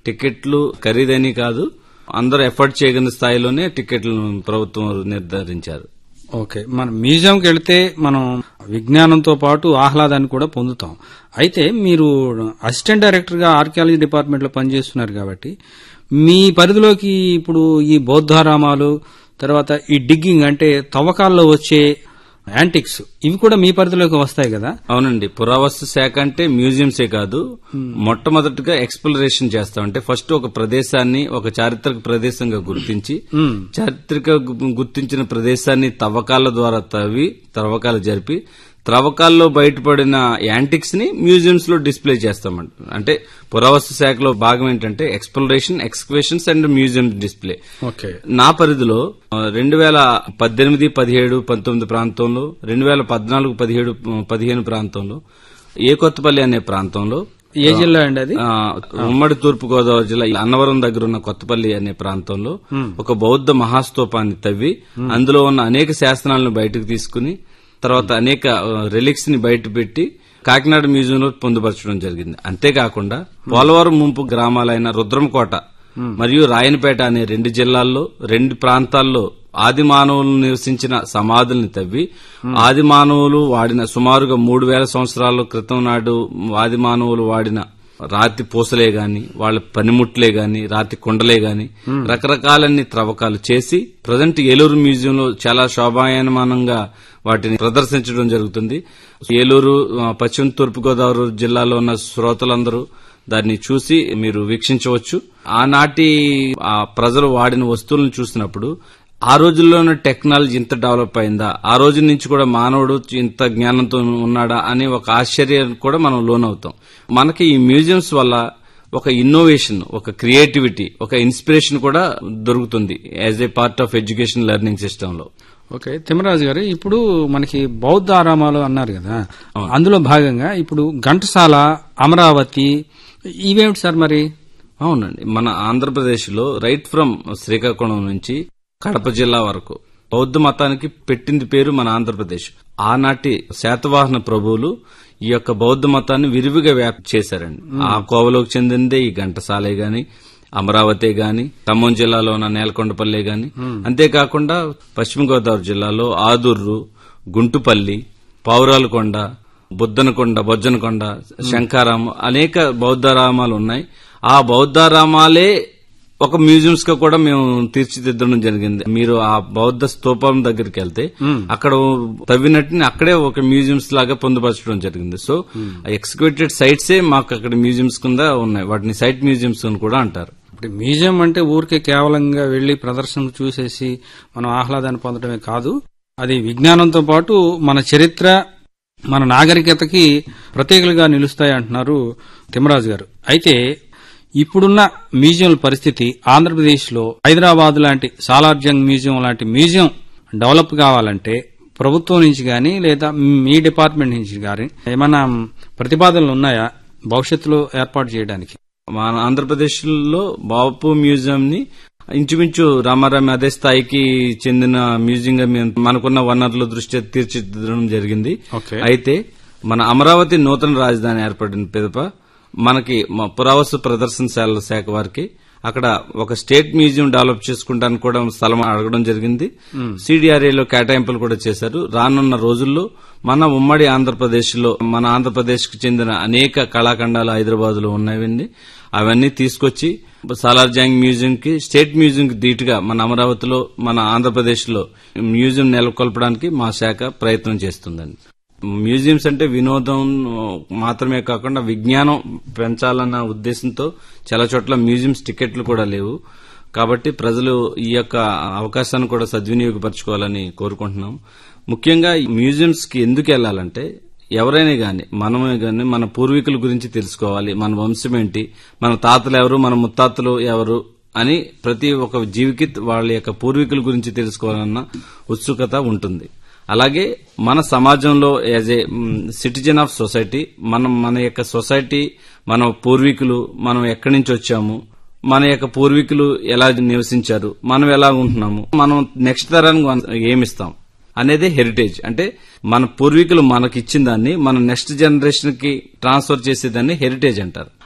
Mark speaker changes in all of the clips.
Speaker 1: టికెట్లు ఖరీదని కాదు అందరూ ఎఫర్ట్ చేయగలిగిన స్థాయిలోనే టికెట్లను ప్రభుత్వం నిర్ధారించారు
Speaker 2: ఓకే మన మ్యూజియంకి వెళితే మనం విజ్ఞానంతో పాటు ఆహ్లాదాన్ని కూడా పొందుతాం అయితే మీరు అసిస్టెంట్ డైరెక్టర్ గా ఆర్కియాలజీ డిపార్ట్మెంట్ లో పనిచేస్తున్నారు కాబట్టి మీ పరిధిలోకి ఇప్పుడు ఈ బౌద్ధారామాలు తర్వాత ఈ డిగ్గింగ్ అంటే తవ్వకాల్లో వచ్చే యాంటిక్స్ ఇవి కూడా మీ పరిధిలోకి వస్తాయి కదా
Speaker 1: అవునండి పురావస్తు శాఖ అంటే మ్యూజియంసే కాదు మొట్టమొదటిగా ఎక్స్ప్లోరేషన్ చేస్తాం అంటే ఫస్ట్ ఒక ప్రదేశాన్ని ఒక చారిత్రక ప్రదేశంగా గుర్తించి చారిత్రక గు- గుర్తించిన ప్రదేశాన్ని తవ్వకాల ద్వారా తవ్వి తవ్వకాలు జరిపి త్రవ్వకాల్లో బయటపడిన యాంటిక్స్ ని మ్యూజియంస్ లో డిస్ప్లే చేస్తామంట అంటే పురావస్తు శాఖలో భాగం ఏంటంటే exploration excavations and museum display
Speaker 2: okay
Speaker 1: నా పరిధిలో రెండు వేల పద్దెనిమిది పదిహేడు పంతొమ్మిది ప్రాంతంలో రెండు వేల పద్నాలుగు పదిహేడు పదిహేను ప్రాంతంలో ఏ కొత్తపల్లి అనే ప్రాంతంలో
Speaker 2: ఏ జిల్లా అండి అది
Speaker 1: ఆ, ఉమ్మడి తూర్పు గోదావరి జిల్లా అన్నవరం దగ్గర ఉన్న కొత్తపల్లి అనే ప్రాంతంలో ఒక బౌద్ధ మహాస్తూపాన్ని తవ్వి అందులో ఉన్న అనేక శాసనాలను బయటకు తీసుకుని తర్వాత అనేక రిలిక్స్ ని బయట పెట్టి కాకినాడ మ్యూజియంలో పొందుపరచడం జరిగింది అంతేకాకుండా పోలవరం ముంపు గ్రామాలైన రుద్రంకోట మరియు రాయనపేట అనే రెండు జిల్లాల్లో రెండు ప్రాంతాల్లో ఆది మానవులు నివసించిన సమాధుల్ని తవ్వి ఆది మానవులు వాడిన సుమారుగా మూడు వేల సంవత్సరాల క్రితం నాడు ఆది మానవులు వాడిన రాతి పూసలే గాని వాళ్ళ పనిముట్లే గాని రాతి కుండలే గాని రకరకాలన్ని త్రవ్వకాలు చేసి ప్రజెంట్ ఏలూరు మ్యూజియంలో చాలా శోభాయమానంగా వాటిని ప్రదర్శించడం జరుగుతుంది ఏలూరు ఆ, పశ్చిమ తూర్పుగోదావరి జిల్లాలో ఉన్న శ్రోతలందరూ దాన్ని చూసి మీరు వీక్షించవచ్చు ఆనాటి ఆ ప్రజలు వాడిన వస్తువులను చూసినప్పుడు ఆ రోజుల్లోనే టెక్నాలజీ ఇంత డెవలప్ అయిందా ఆ రోజు నుంచి కూడా మానవుడు ఇంత జ్ఞానంతో ఉన్నాడా అనే ఒక ఆశ్చర్యం కూడా మనం లోనవుతాం మనకి ఈ మ్యూజియంస్ వల్ల ఒక ఇన్నోవేషన్ ఒక క్రియేటివిటీ ఒక ఇన్స్పిరేషన్ కూడా దొరుకుతుంది as a part of education learning system లో
Speaker 2: ఓకే తిమ్మరాజు గారు ఇప్పుడు మనకి బౌద్ధ ఆరామాలు అన్నారు కదా అందులో భాగంగా ఇప్పుడు ఘంటసాల అమరావతి ఇవేమిటి సార్ మరి
Speaker 1: అవునండి మన ఆంధ్రప్రదేశ్ లో రైట్ ఫ్రమ్ శ్రీకాకుళం నుంచి కడప జిల్లా వరకు బౌద్ధ మతానికి పెట్టింది పేరు మన ఆంధ్రప్రదేశ్ ఆనాటి శాతవాహన ప్రభువులు ఈ యొక్క బౌద్ధ మతాన్ని విరివిగా వ్యాప్తి చేశారండి ఆ కోవలోకి చెందిందే ఈ ఘంటసాలే గాని అమరావతి గాని ఖమ్మం జిల్లాలో ఉన్న నేలకొండపల్లి గాని అంతేకాకుండా పశ్చిమ గోదావరి జిల్లాలో ఆదుర్రు గుంటుపల్లి పౌరాలకొండ బుద్దనకొండ బొజ్జనకొండ శంకారాం అనేక బౌద్ధారామాలు ఉన్నాయి ఆ బౌద్ధారామాలే ఒక మ్యూజియంస్ గా కూడా మేము తీర్చిదిద్దడం జరిగింది మీరు ఆ బౌద్ధ స్తూపం దగ్గరికి వెళ్తే అక్కడ తవ్వినట్టుని అక్కడే ఒక మ్యూజియంస్ లాగా పొందుపరచడం జరిగింది సో ఎక్స్క్యూటెడ్ సైట్సే మాకు అక్కడ మ్యూజియంస్ కింద ఉన్నాయి వాటిని సైట్ మ్యూజియంస్ అని కూడా అంటారు
Speaker 2: ఇప్పుడు మ్యూజియం అంటే ఊరికే కేవలంగా వెళ్లి ప్రదర్శన చూసేసి మనం ఆహ్లాదాన్ని పొందడమే కాదు అది విజ్ఞానంతో పాటు మన చరిత్ర మన నాగరికతకి ప్రత్యేకలుగా నిలుస్తాయి అంటున్నారు తిమ్మరాజు గారు అయితే ఇప్పుడున్న మ్యూజియంల పరిస్థితి ఆంధ్రప్రదేశ్ లో హైదరాబాద్ లాంటి సాలార్జంగ్ మ్యూజియం లాంటి మ్యూజియం డెవలప్ కావాలంటే ప్రభుత్వం నుంచి గాని లేదా మీ డిపార్ట్మెంట్ నుంచి గాని ఏమైనా ప్రతిపాదనలు ఉన్నాయా భవిష్యత్తులో ఏర్పాటు చేయడానికి
Speaker 1: మన ఆంధ్రప్రదేశ్ లో బాపు మ్యూజియం ని ఇంచుమించు రామారామి అదే స్థాయికి చెందిన మ్యూజియం గా మేము మనకున్న వనరుల దృష్ట్యా తీర్చిదిద్దడం జరిగింది
Speaker 2: ఓకే.
Speaker 1: అయితే మన అమరావతి నూతన రాజధాని ఏర్పడిన పిదప మనకి మా పురావస్తు ప్రదర్శనశాల శాఖ వారికి అక్కడ ఒక స్టేట్ మ్యూజియం డెవలప్ చేసుకుంటానికి కూడా స్థలం అడగడం జరిగింది సిడిఆర్ఏలో కేటాయింపులు కూడా చేశారు రానున్న రోజుల్లో మన ఉమ్మడి ఆంధ్రప్రదేశ్ లో మన ఆంధ్రప్రదేశ్ కి చెందిన అనేక కళాఖండాలు హైదరాబాద్ లో ఉన్నాయండి అవన్నీ తీసుకొచ్చి సాలార్జంగ్ మ్యూజియం కి స్టేట్ మ్యూజియం కి ధీటుగా మన అమరావతిలో మన ఆంధ్రప్రదేశ్ లో మ్యూజియం నెలకొల్పడానికి మా శాఖ ప్రయత్నం చేస్తుందండి మ్యూజియంస్ అంటే వినోదం మాత్రమే కాకుండా విజ్ఞానం పెంచాలన్న ఉద్దేశంతో చాలా చోట్ల మ్యూజియంస్ టికెట్లు కూడా లేవు కాబట్టి ప్రజలు ఈ యొక్క అవకాశాన్ని కూడా సద్వినియోగపరచుకోవాలని కోరుకుంటున్నాం ముఖ్యంగా ఈ మ్యూజియంస్ కి ఎందుకు వెళ్లాలంటే ఎవరైనా గాని మనమే గాని మన పూర్వీకుల గురించి తెలుసుకోవాలి మన వంశం ఏంటి మన తాతలు ఎవరు మన ముత్తాతలు ఎవరు అని ప్రతి ఒక్క జీవికి వాళ్ళ యొక్క పూర్వీకుల గురించి తెలుసుకోవాలన్న ఉత్సుకత ఉంటుంది అలాగే మన సమాజంలో as a citizen of society మనం మన యొక్క సొసైటీ మన పూర్వీకులు మనం ఎక్కడి నుంచి వచ్చాము మన యొక్క పూర్వీకులు ఎలా నివసించారు మనం ఎలా ఉంటున్నాము మనం నెక్స్ట్ తరానికి ఏమిస్తాం అనేది హెరిటేజ్ అంటే మన పూర్వీకులు మనకి ఇచ్చిన దాన్ని మన నెక్స్ట్ జనరేషన్ కి ట్రాన్స్ఫర్ చేసేదాన్ని హెరిటేజ్ అంటారు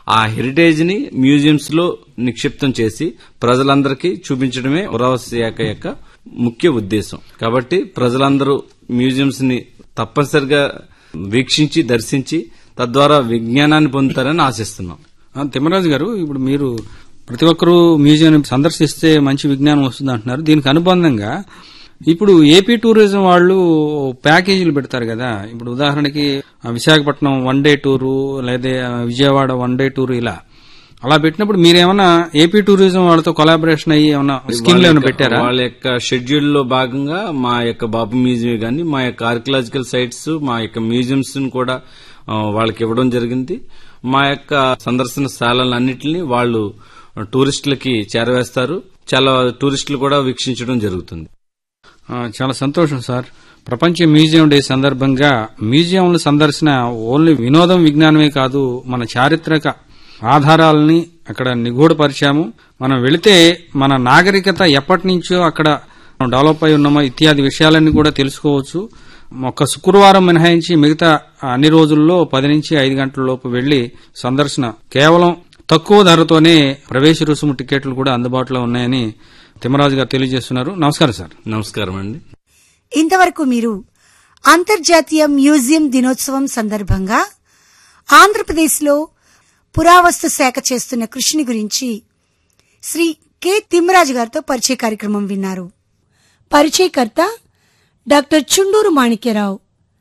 Speaker 1: ఆ హెరిటేజ్ ని మ్యూజియంస్ లో నిక్షిప్తం చేసి ప్రజలందరికీ చూపించడమే పురావస్తు శాఖ యొక్క ముఖ్య ఉద్దేశం కాబట్టి ప్రజలందరూ మ్యూజియంస్ ని తప్పనిసరిగా వీక్షించి దర్శించి తద్వారా విజ్ఞానాన్ని పొందుతారని ఆశిస్తున్నాం
Speaker 2: ఆ, తిమ్మరాజు గారు ఇప్పుడు మీరు ప్రతి ఒక్కరూ మ్యూజియం సందర్శిస్తే మంచి విజ్ఞానం వస్తుంది అంటున్నారు దీనికి అనుబంధంగా ఇప్పుడు ఏపీ టూరిజం వాళ్ళు ప్యాకేజీలు పెడతారు కదా ఇప్పుడు ఉదాహరణకి ఆ, విశాఖపట్నం వన్ డే టూరు లేదా విజయవాడ వన్ డే టూరు ఇలా అలా పెట్టినప్పుడు మీరేమన్నా ఏపీ టూరిజం వాళ్ళతో కొలాబరేషన్ అయ్యి ఏమన్నా స్కీమ్లు ఏమైనా పెట్టారా
Speaker 1: వాళ్ళ యొక్క షెడ్యూల్ లో భాగంగా మా యొక్క బాబు మ్యూజియం గాని మా యొక్క ఆర్కియలాజికల్ సైట్స్ మా యొక్క మ్యూజియంస్ కూడా ఆ, వాళ్ళకి ఇవ్వడం జరిగింది మా యొక్క సందర్శన స్థలాలన్నింటినీ వాళ్ళు టూరిస్టులకి చేరవేస్తారు చాలా టూరిస్టులు కూడా వీక్షించడం జరుగుతుంది
Speaker 2: ఆ, చాలా సంతోషం సార్ ప్రపంచ మ్యూజియం డే సందర్భంగా మ్యూజియంల సందర్శన ఓన్లీ వినోదం విజ్ఞానమే కాదు మన చారిత్రక ఆధారాలని అక్కడ నిగూఢపరిచాము మనం వెళితే మన నాగరికత ఎప్పటి నుంచో అక్కడ డెవలప్ అయి ఉన్నామో ఇత్యాది విషయాలన్నీ కూడా తెలుసుకోవచ్చు ఒక్క శుక్రవారం మినహాయించి మిగతా అన్ని రోజుల్లో పది నుంచి ఐదు గంటల లోపు వెళ్లి సందర్శన కేవలం తక్కువ ధరతోనే ప్రవేశ రుసుము టికెట్లు కూడా అందుబాటులో ఉన్నాయని తిమ్మరాజు గారు తెలియజేస్తున్నారు నమస్కారం సార్
Speaker 1: నమస్కారం అండి
Speaker 3: ఇంతవరకు మీరు అంతర్జాతీయ మ్యూజియం దినోత్సవం సందర్భంగా ఆంధ్రప్రదేశ్లో పురావస్తు శాఖ చేస్తున్న కృషిని గురించి శ్రీ కె తిమ్మరాజు గారితో పరిచయ కార్యక్రమం విన్నారు పరిచయకర్త డాక్టర్ చుండూరు మాణిక్యరావు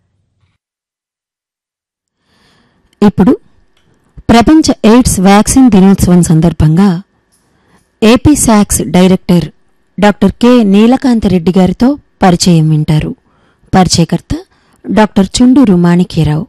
Speaker 4: ఇప్పుడు ప్రపంచ ఎయిడ్స్ వ్యాక్సిన్ దినోత్సవం సందర్భంగా ఏపీ శాక్స్ డైరెక్టర్ డాక్టర్ కె నీలకాంతరెడ్డి గారితో పరిచయం వింటారు పరిచయకర్త డాక్టర్ చుండూరు మాణిక్యరావు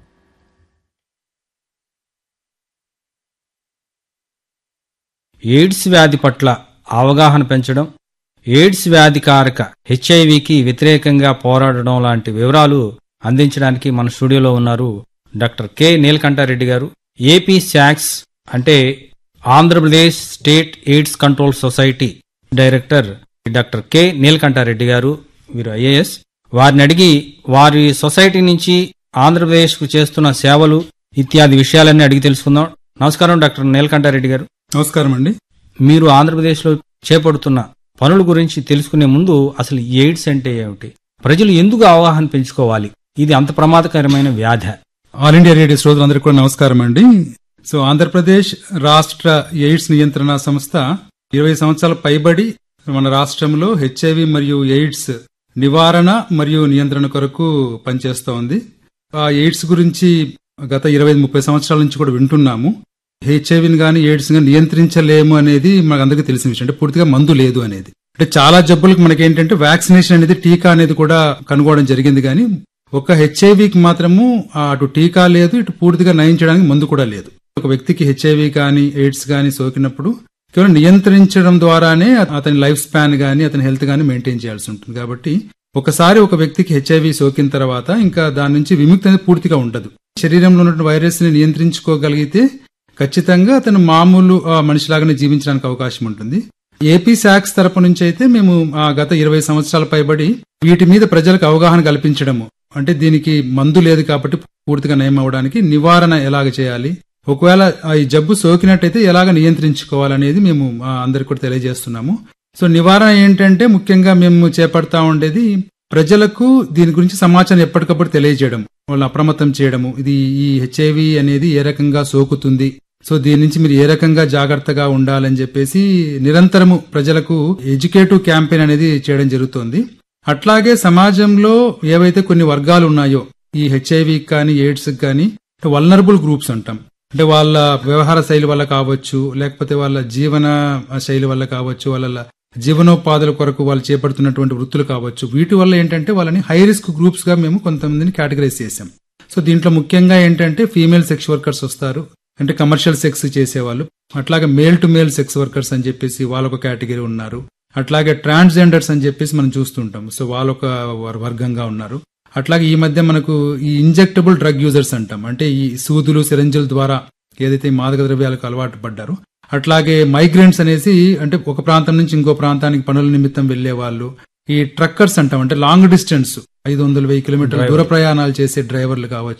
Speaker 2: ఎయిడ్స్ వ్యాధి పట్ల అవగాహన పెంచడం ఎయిడ్స్ వ్యాధికారక హెచ్ఐవికి వ్యతిరేకంగా పోరాడడం లాంటి వివరాలు అందించడానికి మన స్టూడియోలో ఉన్నారు డాక్టర్ కె నీలకంఠారెడ్డి గారు ఏపీ శాక్స్ అంటే Andhra Pradesh state AIDS control society director doctor K Neelakantha Reddy garu వీరు ఐఏఎస్ వారిని అడిగి వారి సొసైటీ నుంచి ఆంధ్రప్రదేశ్ కు చేస్తున్న సేవలు ఇత్యాది విషయాలన్నీ అడిగి తెలుసుకుందాం నమస్కారం డాక్టర్ నీలకంఠారెడ్డి గారు
Speaker 5: నమస్కారం అండి
Speaker 2: మీరు ఆంధ్రప్రదేశ్లో చేపడుతున్న పనుల గురించి తెలుసుకునే ముందు అసలు ఎయిడ్స్ అంటే ఏమిటి ప్రజలు ఎందుకు అవగాహన పెంచుకోవాలి ఇది అంత ప్రమాదకరమైన వ్యాధి
Speaker 5: ఆల్ ఇండియా రేడియో శ్రోతలందరికీ కూడా నమస్కారం అండి సో ఆంధ్రప్రదేశ్ రాష్ట్ర ఎయిడ్స్ నియంత్రణ సంస్థ ఇరవై సంవత్సరాల పైబడి మన రాష్ట్రంలో హెచ్ఐవి మరియు ఎయిడ్స్ నివారణ మరియు నియంత్రణ కొరకు పనిచేస్తోంది ఆ ఎయిడ్స్ గురించి గత ఇరవై ముప్పై సంవత్సరాల నుంచి కూడా వింటున్నాము హెచ్ఐవిని గాని ఎయిడ్స్ గాని నియంత్రించలేము అనేది మనకు అందరికీ తెలిసిన విషయం అంటే పూర్తిగా మందు లేదు అనేది అంటే చాలా జబ్బులకు మనకేంటంటే వ్యాక్సినేషన్ అనేది టీకా అనేది కూడా కనుగోవడం జరిగింది కానీ ఒక హెచ్ఐవికి మాత్రము ఆ అటు టీకా లేదు ఇటు పూర్తిగా నయం చేయడానికి మందు కూడా లేదు ఒక వ్యక్తికి హెచ్ఐవి కానీ ఎయిడ్స్ కానీ సోకినప్పుడు కేవలం నియంత్రించడం ద్వారానే అతని లైఫ్ స్పాన్ గానీ అతని హెల్త్ గానీ మెయింటైన్ చేయాల్సి ఉంటుంది కాబట్టి ఒకసారి ఒక వ్యక్తికి హెచ్ఐవి సోకిన తర్వాత ఇంకా దాని నుంచి విముక్తి అనేది పూర్తిగా ఉండదు శరీరంలో ఉన్న వైరస్ ని నియంత్రించుకోగలిగితే ఖచ్చితంగా అతను మామూలు ఆ, మనిషిలాగానే జీవించడానికి అవకాశం ఉంటుంది ఏపీ శాక్స్ తరపు నుంచి అయితే మేము ఆ, గత ఇరవై సంవత్సరాల పైబడి వీటి మీద ప్రజలకు అవగాహన కల్పించడము అంటే దీనికి మందు లేదు కాబట్టి పూర్తిగా నయం అవడానికి నివారణ ఎలాగ చేయాలి ఒకవేళ ఆ ఈ జబ్బు సోకినట్టయితే ఎలాగ నియంత్రించుకోవాలనేది మేము ఆ, అందరికి కూడా తెలియజేస్తున్నాము సో నివారణ ఏంటంటే ముఖ్యంగా మేము చేపడతా ఉండేది ప్రజలకు దీని గురించి సమాచారం ఎప్పటికప్పుడు తెలియజేయడం వాళ్ళు అప్రమత్తం చేయడము ఇది ఈ హెచ్ఐవి అనేది ఏ రకంగా సోకుతుంది సో దీని నుంచి మీరు ఏ రకంగా జాగ్రత్తగా ఉండాలని చెప్పేసి నిరంతరము ప్రజలకు ఎడ్యుకేటివ్ క్యాంపెయిన్ అనేది చేయడం జరుగుతోంది అట్లాగే సమాజంలో ఏవైతే కొన్ని వర్గాలు ఉన్నాయో ఈ హెచ్ఐవి కానీ ఎయిడ్స్ కానీ వల్నరబుల్ గ్రూప్స్ అంటాం అంటే వాళ్ళ వ్యవహార శైలి వల్ల కావచ్చు లేకపోతే వాళ్ళ జీవన శైలి వల్ల కావచ్చు వాళ్ళ జీవనోపాధుల కొరకు వాళ్ళు చేపడుతున్నటువంటి వృత్తులు కావచ్చు వీటి వల్ల ఏంటంటే వాళ్ళని హై రిస్క్ గ్రూప్స్ గా మేము కొంతమందిని కేటగరైజ్ చేసాం సో దీంట్లో ముఖ్యంగా ఏంటంటే ఫీమేల్ సెక్స్ వర్కర్స్ వస్తారు అంటే కమర్షియల్ సెక్స్ చేసేవాళ్ళు అట్లాగే male to male sex workers అని చెప్పేసి వాళ్ళొక కేటగిరీ ఉన్నారు అట్లాగే ట్రాన్స్జెండర్స్ అని చెప్పేసి మనం చూస్తుంటాం సో వాళ్ళొక వర్- వర్గంగా ఉన్నారు అట్లాగే ఈ మధ్య మనకు ఈ ఇంజెక్టబుల్ డ్రగ్ యూజర్స్ అంటాం అంటే ఈ సూదులు సిరంజుల ద్వారా ఏదైతే ఈ మాదక ద్రవ్యాలకు అలవాటు పడ్డారో అట్లాగే మైగ్రెంట్స్ అనేసి అంటే ఒక ప్రాంతం నుంచి ఇంకో ప్రాంతానికి పనుల నిమిత్తం వెళ్లే వాళ్ళు ఈ ట్రక్కర్స్ అంటాం అంటే లాంగ్ డిస్టెన్స్ ఐదు వందల వెయ్యి కిలోమీటర్ల దూర ప్రయాణాలు చేసే డ్రైవర్లు కావచ్చు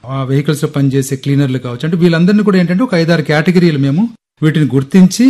Speaker 5: ఆ వెహికల్స్ లో పనిచేసే క్లీనర్లు కావచ్చు అంటే వీళ్ళందరినీ కూడా ఏంటంటే ఒక ఐదారు కేటగిరీలు మేము వీటిని గుర్తించి